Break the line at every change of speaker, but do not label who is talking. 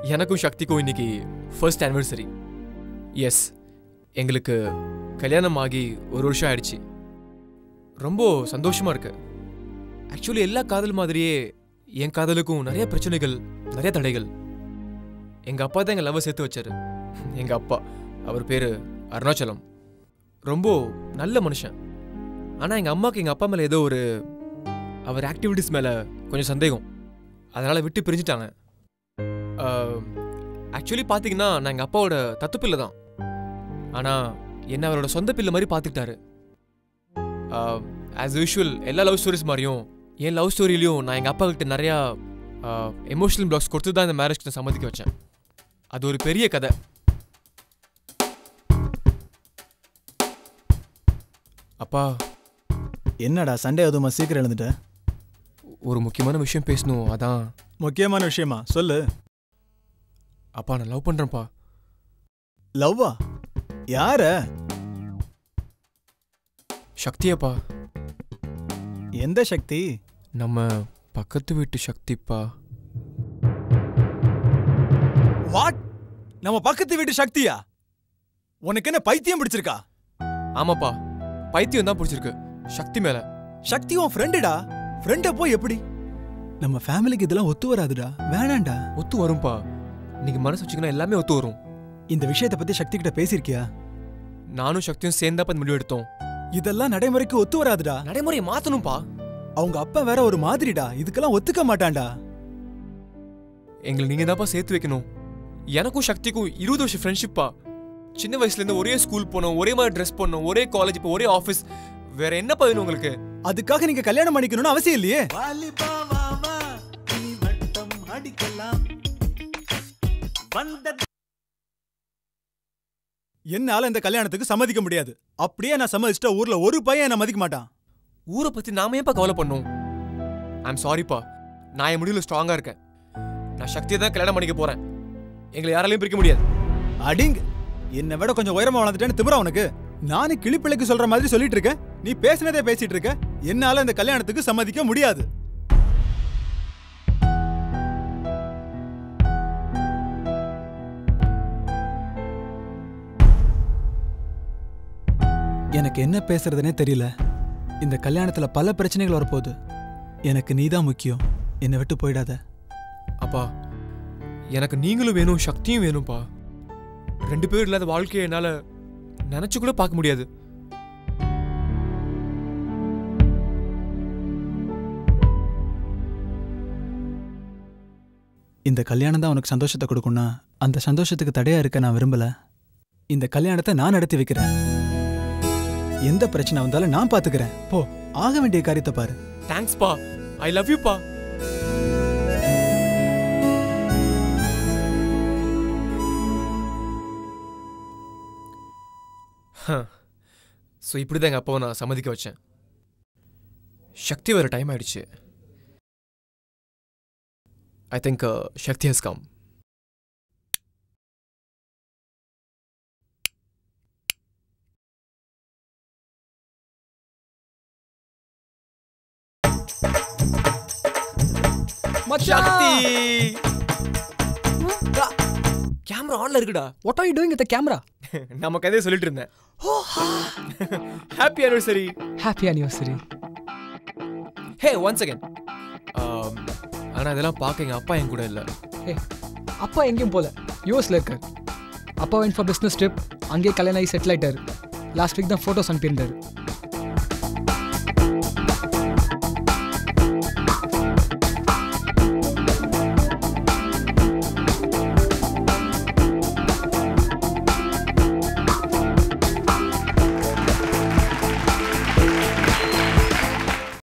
எனக்கும் சக்திக்கும் இன்னைக்கு ஃபர்ஸ்ட் ஆனிவர்சரி எஸ் எங்களுக்கு கல்யாணம் ஆகி ஒரு வருஷம் ஆயிடுச்சு ரொம்ப சந்தோஷமா இருக்கு ஆக்சுவலி எல்லா காதல் மாதிரியே என் காதலுக்கும் நிறைய பிரச்சனைகள் நிறைய தடைகள் எங்க அப்பா தான் எங்க லவ் சேர்த்து வச்சாரு எங்க அப்பா அவர் பேரு அருணாச்சலம் ரொம்ப நல்ல மனுஷன் ஆனா எங்க அம்மாக்கு எங்க அப்பா மேல ஏதோ ஒரு அவர் ஆக்டிவிட்டிஸ் மேல கொஞ்சம் சந்தேகம் அதனால விட்டு பிரிஞ்சுட்டாங்க ஆக்சுவலி பார்த்தீங்கன்னா நான் எங்கள் அப்பாவோட தத்து பிள்ளை தான் ஆனால் என்ன அவரோட சொந்த பிள்ளை மாதிரி பார்த்துக்கிட்டாரு ஆஸ் யூஷுவல் எல்லா லவ் ஸ்டோரிஸ் மாதிரியும் என் லவ் ஸ்டோரியிலையும் நான் எங்கள் அப்பா கிட்ட நிறையா எமோஷனல் பிளாக்ஸ் கொடுத்து தான் இந்த மேரேஜ்க்கு நான் சம்மதிக்க வச்சேன் அது ஒரு பெரிய கதை அப்பா
என்னடா சண்டே அதுமா சீக்கிரம் எழுந்துட்ட
ஒரு முக்கியமான விஷயம் பேசணும் அதான்
முக்கியமான விஷயமா சொல்லு
அப்பா நான் லவ் பண்ணுறேன்ப்பா
லவ்வா யார
சக்தியப்பா
எந்த சக்தி
நம்ம பக்கத்து வீட்டு சக்திப்பா
வாட் நம்ம பக்கத்து வீட்டு சக்தியா உனக்கு என்ன பைத்தியம் பிடிச்சிருக்கா
ஆமாப்பா பைத்தியம் தான் பிடிச்சிருக்கு சக்தி மேல
சக்தி உன் ஃப்ரெண்டுடா ஃப்ரெண்ட போய் எப்படி நம்ம ஃபேமிலிக்கு இதெல்லாம் ஒத்து வராதுடா வேணாம்டா
ஒத்து வரும்பா நீங்க மனசு வச்சுக்கினா எல்லாமே ஒத்து வரும்
இந்த விஷயத்தை பத்தி சக்தி கிட்ட பேசியிருக்கியா
நானும் சக்தியும் சேர்ந்தப்ப இந்த முடிவு எடுத்தோம்
இதெல்லாம் நடைமுறைக்கு ஒத்து வராதுடா
நடைமுறையை மாத்தணும்பா
அவங்க அப்பா வேற ஒரு மாதிரிடா இதுக்கெல்லாம் ஒத்துக்க மாட்டான்டா
எங்களை நீங்க தான்ப்பா சேர்த்து வைக்கணும் எனக்கும் சக்திக்கும் இருபது வருஷம் ஃப்ரெண்ட்ஷிப்பா சின்ன வயசுல இருந்து ஒரே ஸ்கூல் போனோம் ஒரே மாதிரி ட்ரெஸ் பண்ணோம் ஒரே காலேஜ் இப்போ ஒரே ஆஃபீஸ் வேற என்னப்பா வேணும் உங்களுக்கு
அதுக்காக நீங்க கல்யாணம் பண்ணிக்கணும்னு அவசியம் இல்லையே
வாலிபாவாவா, நீ வட்டம் அடிக்கலாம் வந்த
என்னால இந்த கல்யாணத்துக்கு சம்மதிக்க முடியாது அப்படியே நான் சம்மதிச்சிட்டா ஊர்ல ஒரு பையன் என்ன மதிக்க மாட்டான்
ஊரை பத்தி நாம ஏன்ப்பா கவலை பண்ணோம் ஐம் சாரிப்பா நான் என் முடிவில் ஸ்ட்ராங்கா இருக்கேன் நான் சக்தியை தான் கல்யாணம் பண்ணிக்க போறேன் எங்களை யாராலையும் பிரிக்க முடியாது
அடிங் என்னை விட கொஞ்சம் உயரமா வளர்ந்துட்டேன்னு திமிரா உனக்கு நானும் கிளிப்பிள்ளைக்கு சொல்ற மாதிரி சொல்லிட்டு இருக்கேன் நீ பேசினதே பேசிட்டு இருக்க என்னால இந்த கல்யாணத்துக்கு சம்மதிக்க முடியாது எனக்கு என்ன பேசுறதுனே தெரியல இந்த கல்யாணத்துல பல பிரச்சனைகள் வரப்போகுது எனக்கு நீதான் முக்கியம் என்னை விட்டு போயிடாத
அப்பா எனக்கு நீங்களும் வேணும் சக்தியும் வேணும்ப்பா ரெண்டு பேரும் இல்லாத வாழ்க்கையை என்னால நினைச்சு கூட பார்க்க முடியாது
இந்த கல்யாணம் தான் உனக்கு சந்தோஷத்தை கொடுக்கும்னா அந்த சந்தோஷத்துக்கு தடையா இருக்க நான் விரும்பல இந்த கல்யாணத்தை நான் நடத்தி வைக்கிறேன் எந்த பிரச்சனை வந்தாலும் நான் பாத்துக்கிறேன் போ ஆக வேண்டிய காரியத்தை பாரு
தேங்க்ஸ் பா ஐ லவ் யூ பா ஸோ இப்படி தான் எங்கள் அப்பாவை நான் சம்மதிக்க வச்சேன் சக்தி வர டைம் ஆயிடுச்சு I think Shakti has come Shakti camera ஆன்ல இருக்குடா
What are you doing with the camera?
நம்ம கதையை சொல்லிட்டு இருந்தேன் happy anniversary
Happy anniversary.
Hey one second ஆனால் இதெல்லாம் பார்க்க எங்கள் அப்பா என் கூட இல்லை
Hey, அப்பா எங்கேயும் போல யூஎஸ்ல இருக்கார் அப்பா வென் ஃபார் பிஸ்னஸ் ட்ரிப் அங்கேயே கல்யாணம் ஆகி செட்டில் ஆயிட்டாரு லாஸ்ட் வீக் தான் ஃபோட்டோஸ் அனுப்பியிருந்தாரு